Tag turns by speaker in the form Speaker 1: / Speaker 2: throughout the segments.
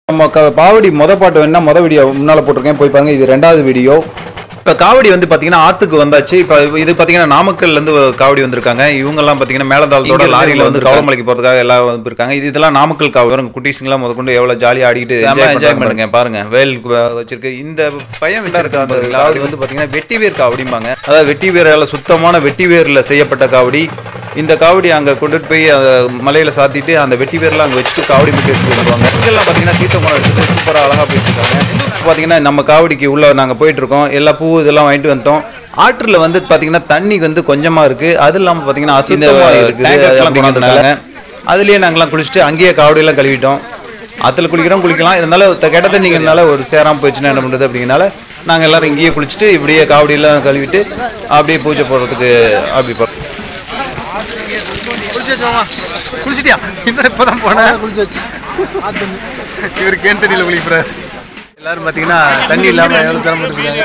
Speaker 1: நம்ம க- பாவடி மொத பாட்டு வேணா மொத வீடியோ முன்னால போட்டிருக்கேன் போய் பாருங்க இது ரெண்டாவது வீடியோ இப்போ காவடி வந்து பார்த்தீங்கன்னா ஆத்துக்கு வந்தாச்சு இப்போ இது பார்த்தீங்கன்னா நாமக்கல்ல இருந்து காவடி வந்திருக்காங்க இவங்கெல்லாம் பார்த்தீங்கன்னா மேலதாளத்தோட லாரியில் வந்து கவளமலைக்கு போகிறதுக்காக எல்லாம் வந்திருக்காங்க இது இதெல்லாம் நாமக்கல் காவடி பாருங்க குட்டீஸுங்களாம் முதற்கொண்டு எவ்வளோ ஜாலியாக ஆடிக்கிட்டு என்ஜாய் பண்ணுங்க பாருங்க வேல் கு- வச்சிருக்கு இந்த பையன் வச்சிருக்க அந்த காவடி வந்து பார்த்தீங்கன்னா வெட்டி வேர் காவடிம்பாங்க அதாவது வெட்டி வேரால் சுத்தமான வெட்டி வேரில் செய்யப்பட்ட காவடி இந்த காவடி அங்கே கொண்டுட்டு போய் அந்த மலையில் சாத்திட்டு அந்த வெட்டி பேர்லாம் அங்கே வச்சுட்டு காவடி மட்டும் எடுத்துட்டு வருவாங்க இங்கெல்லாம் பார்த்தீங்கன்னா தீர்த்த குளம் எடுத்துட்டு சூப்பராக அழகாக போயிட்டு இருக்காங்க பார்த்தீங்கன்னா நம்ம காவடிக்கு உள்ள நாங்கள் போயிட்டு இருக்கோம் எல்லா பூ இதெல்லாம் வாங்கிட்டு வந்துட்டோம் ஆற்றில் வந்து பார்த்தீங்கன்னா தண்ணி வந்து கொஞ்சமாக இருக்குது அது இல்லாமல் பார்த்தீங்கன்னா அசுத்தமாக இருக்குது அப்படிங்கிறதுனால அதுலேயே நாங்கள்லாம் குளிச்சுட்டு அங்கேயே காவடியெல்லாம் கழுவிட்டோம் ஆற்றுல குளிக்கிறோம் குளிக்கலாம் இருந்தாலும் த- கெட்ட தண்ணிங்கிறனால ஒரு சேராமல் போயிடுச்சுன்னா என்ன பண்ணுறது அப்படிங்கிறனால நாங்கள் எல்லாரும் இங்கேயே குளிச்சுட்டு இப்படியே காவடியெல்லாம் கழுவிட்டு அப்படியே பூஜை போடுறதுக்கு அப்படி போகிறோம்
Speaker 2: குளிச்சாச்சுமா குளிச்சிட்டியா இன்னும் இப்பதான் போனேன் குளிச்சாச்சு இவர் கேன் தண்ணியில் குளிக்கிறார் எல்லாரும் பார்த்தீங்கன்னா தண்ணி இல்லாமல் எவ்வளோ சிரமப்பட்டுருக்காங்க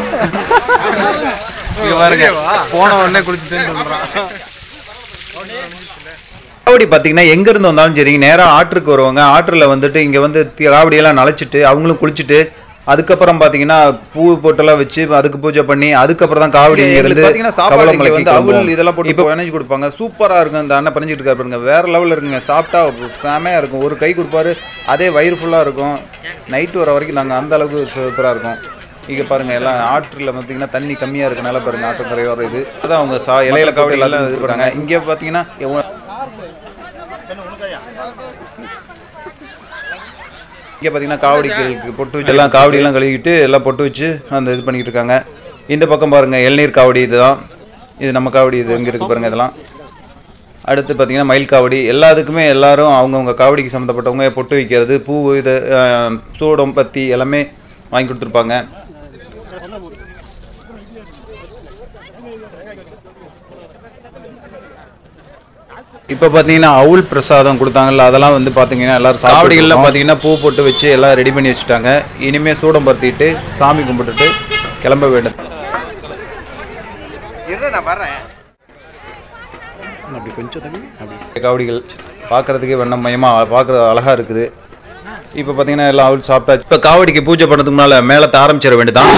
Speaker 2: இங்க பாருங்க போன உடனே குளிச்சுட்டேன்னு சொல்கிறான்
Speaker 1: காவடி பார்த்தீங்கன்னா எங்கேருந்து வந்தாலும் சரிங்க நேராக ஆற்றுக்கு வருவாங்க ஆற்றில் வந்துட்டு இங்கே வந்து தி- காவடியெல்லாம் நனைச்சிட்டு அவங்களும் குளிச்சுட்டு அதுக்கப்புறம் பார்த்தீங்கன்னா பூ போட்டெல்லாம் வச்சு அதுக்கு பூஜை பண்ணி அதுக்கப்புறம் தான் காவடி இருந்து பார்த்தீங்கன்னா சாப்பாடு வந்து அவள் இதெல்லாம் போட்டு இப்போ எனர்ஜி கொடுப்பாங்க சூப்பராக இருக்கும் இந்த அண்ணன் பண்ணிட்டு இருக்காரு பாருங்க வேற லெவலில் இருக்குங்க சாப்பிட்டா செமையாக இருக்கும் ஒரு கை கொடுப்பாரு அதே வயிறு ஃபுல்லாக இருக்கும் நைட்டு வர வரைக்கும் நாங்கள் அந்த அளவுக்கு சூப்பராக இருக்கும் இங்கே பாருங்க எல்லாம் ஆற்றில் பார்த்தீங்கன்னா தண்ணி கம்மியாக இருக்கனால பாருங்க ஆற்றங்கரை வர இது அதான் அவங்க சா இலையில காவடி எல்லாம் இது பண்ணுறாங்க இங்கே பார்த்தீங்கன்னா எவ்வளோ இங்கே பார்த்தீங்கன்னா காவடிக்கு பொட்டு வச்சு எல்லாம் காவடியெல்லாம் கழுவிட்டு எல்லாம் பொட்டு வச்சு அந்த இது பண்ணிக்கிட்டு இருக்காங்க இந்த பக்கம் பாருங்கள் இளநீர் காவடி இதுதான் இது நம்ம காவடி இது இங்கே இருக்குது பாருங்கள் இதெல்லாம் அடுத்து பார்த்தீங்கன்னா மயில் காவடி எல்லாத்துக்குமே எல்லாரும் அவங்கவுங்க காவடிக்கு சம்மந்தப்பட்டவங்க பொட்டு வைக்கிறது பூ இது அஹ், சூடம் பத்தி எல்லாமே வாங்கி கொடுத்துருப்பாங்க இப்போ பார்த்தீங்கன்னா அவுல் பிரசாதம் கொடுத்தாங்கல்ல அதெல்லாம் வந்து பார்த்தீங்கன்னா எல்லாரும் காவடிகளில் பார்த்தீங்கன்னா பூ போட்டு வச்சு எல்லாம் ரெடி பண்ணி வச்சுட்டாங்க இனிமேல் சூடம் பருத்திட்டு சாமி கும்பிட்டுட்டு கிளம்ப வேண்டும்
Speaker 2: நான் வரேன்
Speaker 1: அப்படி கொஞ்சம் தண்ணி அப்படி காவடிகள் பார்க்கறதுக்கே வண்ணமயமாக பார்க்குறது அழகாக இருக்குது இப்போ பார்த்தீங்கன்னா எல்லாம் அவுள் சாப்பிட்டாச்சு இப்போ காவடிக்கு பூஜை பண்ணுறதுக்கு முன்னால் மேலத்தை ஆரம்பிச்சிட வேண்டியதான்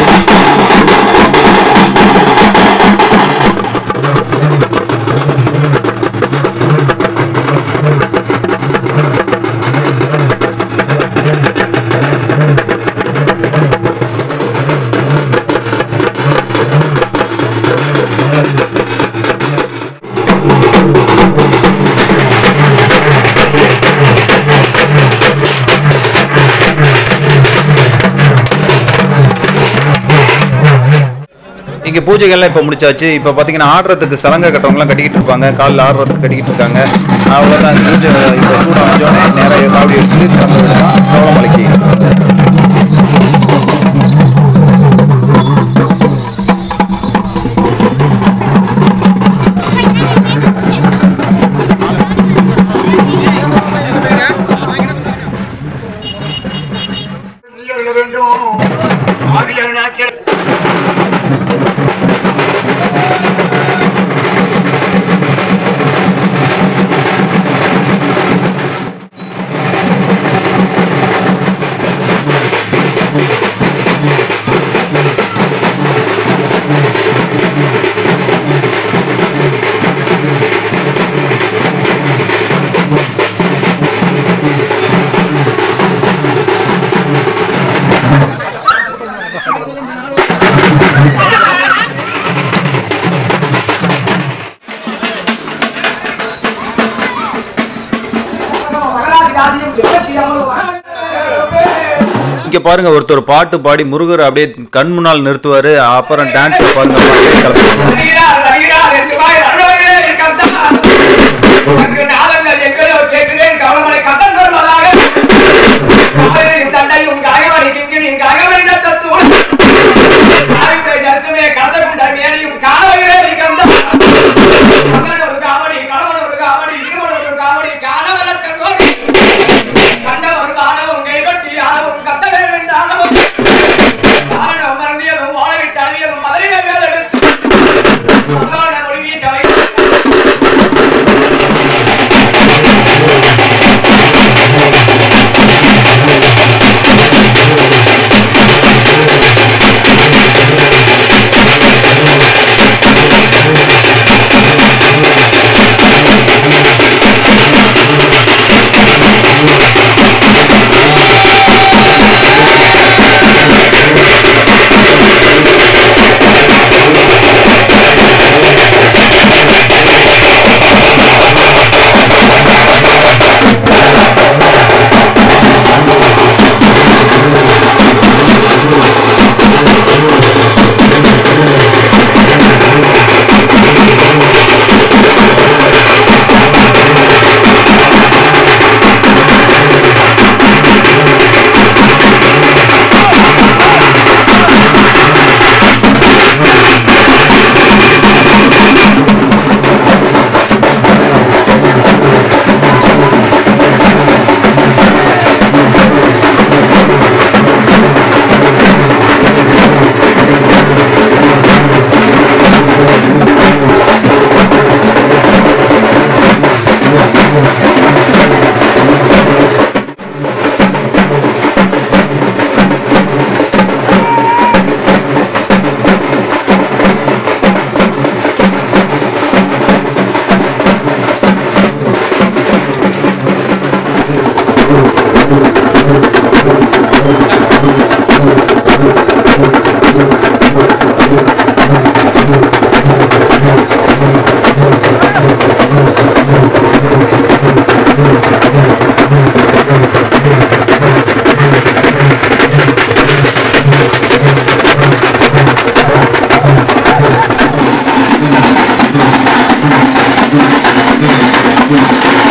Speaker 1: இங்கே பூஜைகள்லாம் இப்போ முடிச்சாச்சு இப்போ பார்த்தீங்கன்னா ஆடுறதுக்கு சலங்கை கட்டவங்கலாம் கட்டிக்கிட்டு இருப்பாங்க காலில் ஆடுறதுக்கு கட்டிக்கிட்டு இருக்காங்க அவ்வளோதான் பூஜை இப்போ சூடம் வச்சோடனே நேராக காவடி எடுத்துட்டு கிளம்ப விடலாம் கவளமலைக்கு இங்கே பாருங்க ஒருத்தர் பாட்டு பாடி முருகர் அப்படியே கண் முன்னால் நிறுத்துவார் அப்புறம் டான்ஸ் பாருங்க அப்படியே கிளம்புவாங்க.
Speaker 3: மதுரையை மேலெடுத்து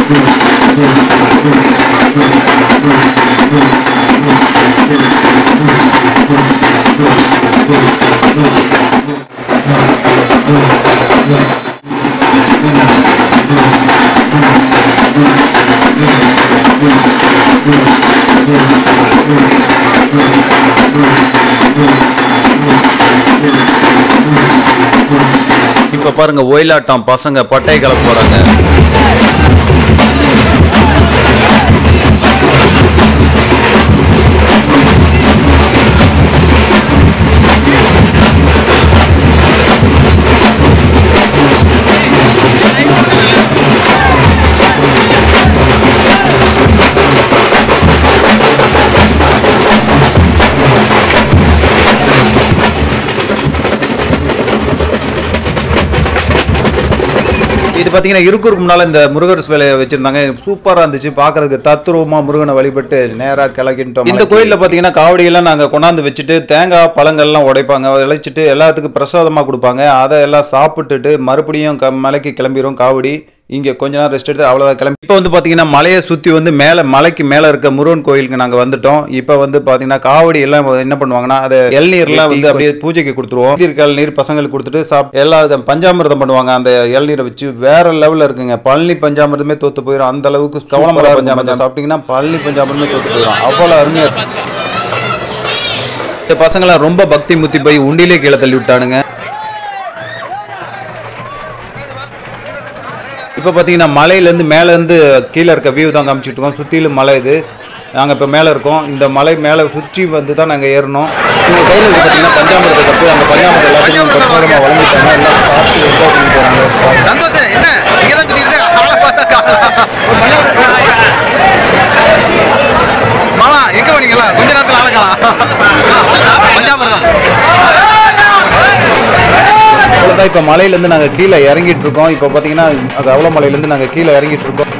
Speaker 1: இப்போ பாருங்க ஒயிலாட்டம் பசங்க பட்டை கலப்பு போறாங்க இது பார்த்தீங்கன்னா இருக்குருக்கு முன்னால் இந்த முருகர் வேலையை வச்சிருந்தாங்க சூப்பராக இருந்துச்சு பார்க்கறதுக்கு தத்துருவமாக முருகனை வழிபட்டு நேராக கிளக்கிட்டோம் இந்த கோயிலில் பார்த்தீங்கன்னா காவடியெல்லாம் நாங்கள் கொண்டாந்து வச்சுட்டு தேங்காய் பழங்கள்லாம் உடைப்பாங்க இழைச்சிட்டு எல்லாத்துக்கும் பிரசாதமாக கொடுப்பாங்க அதை எல்லாம் சாப்பிட்டுட்டு மறுபடியும் க மலைக்கு கிளம்பிடும் காவடி இங்கே கொஞ்ச நேரம் ரெஸ்ட் எடுத்து அவ்வளோதான் கிளம்பி இப்போ வந்து பார்த்தீங்கன்னா மலையை சுற்றி வந்து மேலே மலைக்கு மேலே இருக்க முருகன் கோயிலுக்கு நாங்கள் வந்துட்டோம் இப்போ வந்து பார்த்தீங்கன்னா காவடி எல்லாம் என்ன பண்ணுவாங்கன்னா அதை இளநீர்லாம் வந்து அப்படியே பூஜைக்கு கொடுத்துருவோம் நீர் இளநீர் பசங்களுக்கு கொடுத்துட்டு சாப் எல்லா பஞ்சாமிர்தம் பண்ணுவாங்க அந்த இளநீரை வச்சு வேற லெவலில் இருக்குங்க பழனி பஞ்சாமிர்தமே தோத்து போயிடும் அந்த அளவுக்கு கவனமரா பஞ்சாமிர்தம் சாப்பிட்டீங்கன்னா பழனி பஞ்சாமிர்தமே தோத்து போயிடும் அவ்வளோ அருமையாக இருக்கும் இந்த பசங்களாம் ரொம்ப பக்தி முத்தி போய் உண்டியிலே கீழே தள்ளி விட்டானுங்க இப்போ பார்த்தீங்கன்னா மலையிலேருந்து மேலேருந்து கீழே இருக்க வியூ தான் காமிச்சிட்டு இருக்கோம் சுற்றிலும் மலை இது நாங்கள் இப்போ மேலே இருக்கோம் இந்த மலை மேலே சுற்றி வந்து தான் நாங்கள் ஏறணும் இவங்க கையில் வந்து பார்த்தீங்கன்னா பஞ்சாமிரத்தை கப்பு அந்த பஞ்சாமிரத்தை எல்லாத்தையும் பிரசாதமாக வழங்கிட்டாங்க எல்லாம் சாப்பிட்டு என்ஜாய் பண்ணி போகிறாங்க
Speaker 2: சந்தோஷம் என்ன இங்கே தான் குதிருது ஆளை பார்த்தா மாமா எங்க போனீங்களா கொஞ்ச நேரத்தில் ஆளக்கலாம் பஞ்சாமிரதம்
Speaker 1: அவ்வளோதான் இப்போ மலையிலேருந்து நாங்கள் கீழே இறங்கிட்டு இருக்கோம் இப்போ பார்த்தீங்கன்னா அது அவ்வளோ மலையிலேருந்து நாங்கள் கீழே இறங்கிட்டு இருக்கோம்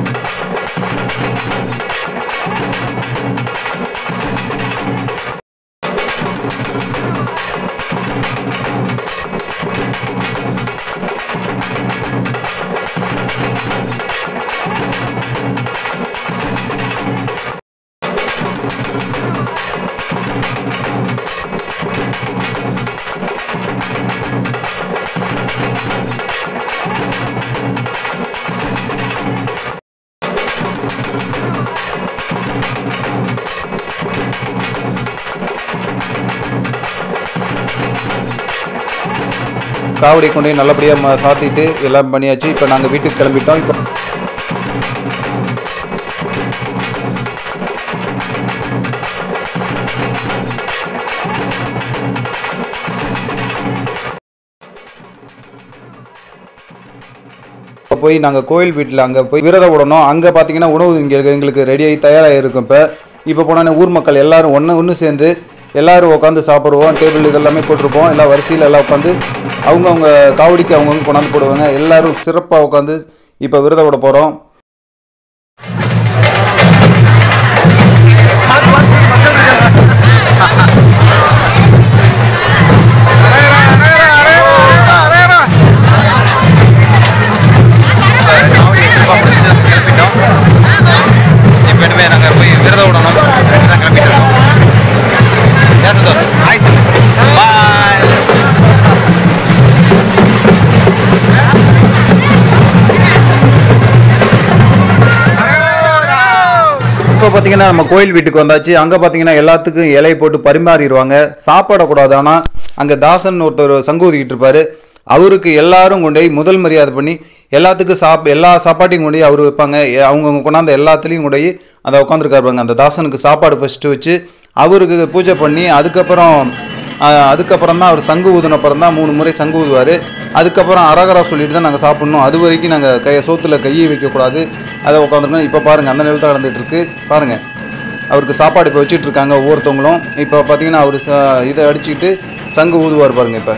Speaker 1: காவடி கொண்டு போய் நல்லபடியாக சாத்திட்டு எல்லாம் பண்ணியாச்சு இப்போ நாங்கள் வீட்டுக்கு கிளம்பிட்டோம் இப்போ இப்போ போய் நாங்கள் கோயில் வீட்டில் அங்கே போய் விரதம் விடணும் அங்கே பார்த்தீங்கன்னா உணவு இங்கே எங்களுக்கு ரெடியாகி தயாராக இருக்கும் இப்போ இப்போ போனோன்னே ஊர் மக்கள் எல்லாரும் ஒன்று ஒன்று சேர்ந்து எல்லாரும் உட்காந்து சாப்பிடுவோம் டேபிள் இதெல்லாமே போட்டிருப்போம் எல்லா வரிசையில் எல்லாம் உட்காந்து அவங்கவுங்க காவடிக்கு அவங்கவுங்க கொண்டாந்து போடுவாங்க எல்லாரும் சிறப்பாக உட்காந்து இப்போ விரதம் விட போகிறோம்
Speaker 2: காவடியை சிறப்பாக முடிச்சுட்டு நாங்கள் கிளம்பிட்டோம் இப்போ இனிமேல் நாங்கள் போய் விரதம் விடணும் தான் கிளம்பிட்டு இருக்கோம் ஏன் சந்தோஷ் ஹாய் சொல்லு பாய்
Speaker 1: இப்போ பார்த்தீங்கன்னா நம்ம கோயில் வீட்டுக்கு வந்தாச்சு அங்கே பார்த்தீங்கன்னா எல்லாத்துக்கும் இலையை போட்டு பரிமாறிடுவாங்க சாப்பிடக்கூடாது ஆனால் அங்கே தாசன் ஒருத்தர் சங்கு ஊதிக்கிட்டு இருப்பாரு அவருக்கு எல்லாரும் கொண்டு போய் முதல் மரியாதை பண்ணி எல்லாத்துக்கும் சாப் எல்லா சாப்பாட்டையும் கொண்டு போய் அவர் வைப்பாங்க எ- அவங்கவுங்க கொண்டாந்த எல்லாத்துலேயும் கொண்டு போய் அதை உட்காந்துருக்காரு பாருங்க அந்த தாசனுக்கு சாப்பாடு ஃபஸ்ட்டு வச்சு அவருக்கு பூஜை பண்ணி அதுக்கப்புறம் ஆஹ், அதுக்கப்புறம் தான் அவர் சங்கு ஊதுன அப்புறம் தான் மூணு முறை சங்கு ஊதுவார் அதுக்கப்புறம் அரகரா சொல்லிட்டு தான் நாங்கள் சாப்பிட்ணும் அது வரைக்கும் நாங்கள் கை சோத்துல கையை வைக்கக்கூடாது அதை உட்காந்துருக்கோம் இப்போ பாருங்கள் அந்த நிலத்தில் நடந்துட்டு இருக்கு பாருங்கள் அவருக்கு சாப்பாடு இப்போ வச்சுட்டு இருக்காங்க ஒவ்வொருத்தவங்களும் இப்போ பார்த்தீங்கன்னா அவர் ச- இதை அடிச்சுட்டு சங்கு ஊதுவார் பாருங்க இப்போ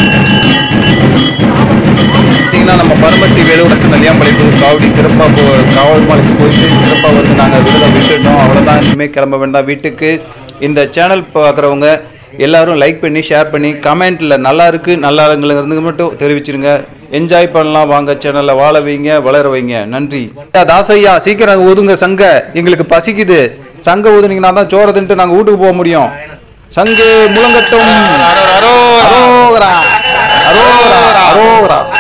Speaker 1: பார்த்தீங்கன்னா நம்ம பரமத்தி வேலூர் நெல்லியாம்பளைக்கு காவடி சிறப்பாக போ காவல் மலைக்கு போயிட்டு சிறப்பாக வந்து நாங்கள் விரதம் விட்டுட்டோம் அவ்வளோதான் இனிமேல் கிளம்ப வேண்டாம் வீட்டுக்கு இந்த சேனல் பார்க்குறவங்க எல்லாரும் லைக் பண்ணி ஷேர் பண்ணி கமெண்ட்டில் நல்லா இருக்கு நல்லா இருந்து மட்டும் தெரிவிச்சிருங்க என்ஜாய் பண்ணலாம் வாங்க சேனலில் வாழ வைங்க வளர வைங்க நன்றி தாசையா சீக்கிரம் ஊதுங்க சங்க எங்களுக்கு பசிக்குது சங்க ஊதுனீங்கன்னா தான் சோறு தின்ட்டு நாங்கள் வீட்டுக்கு போக முடியும் சங்கு முழங்கட்டும்
Speaker 2: அரோரா
Speaker 1: அரோகரா அரோகரா அரோகரா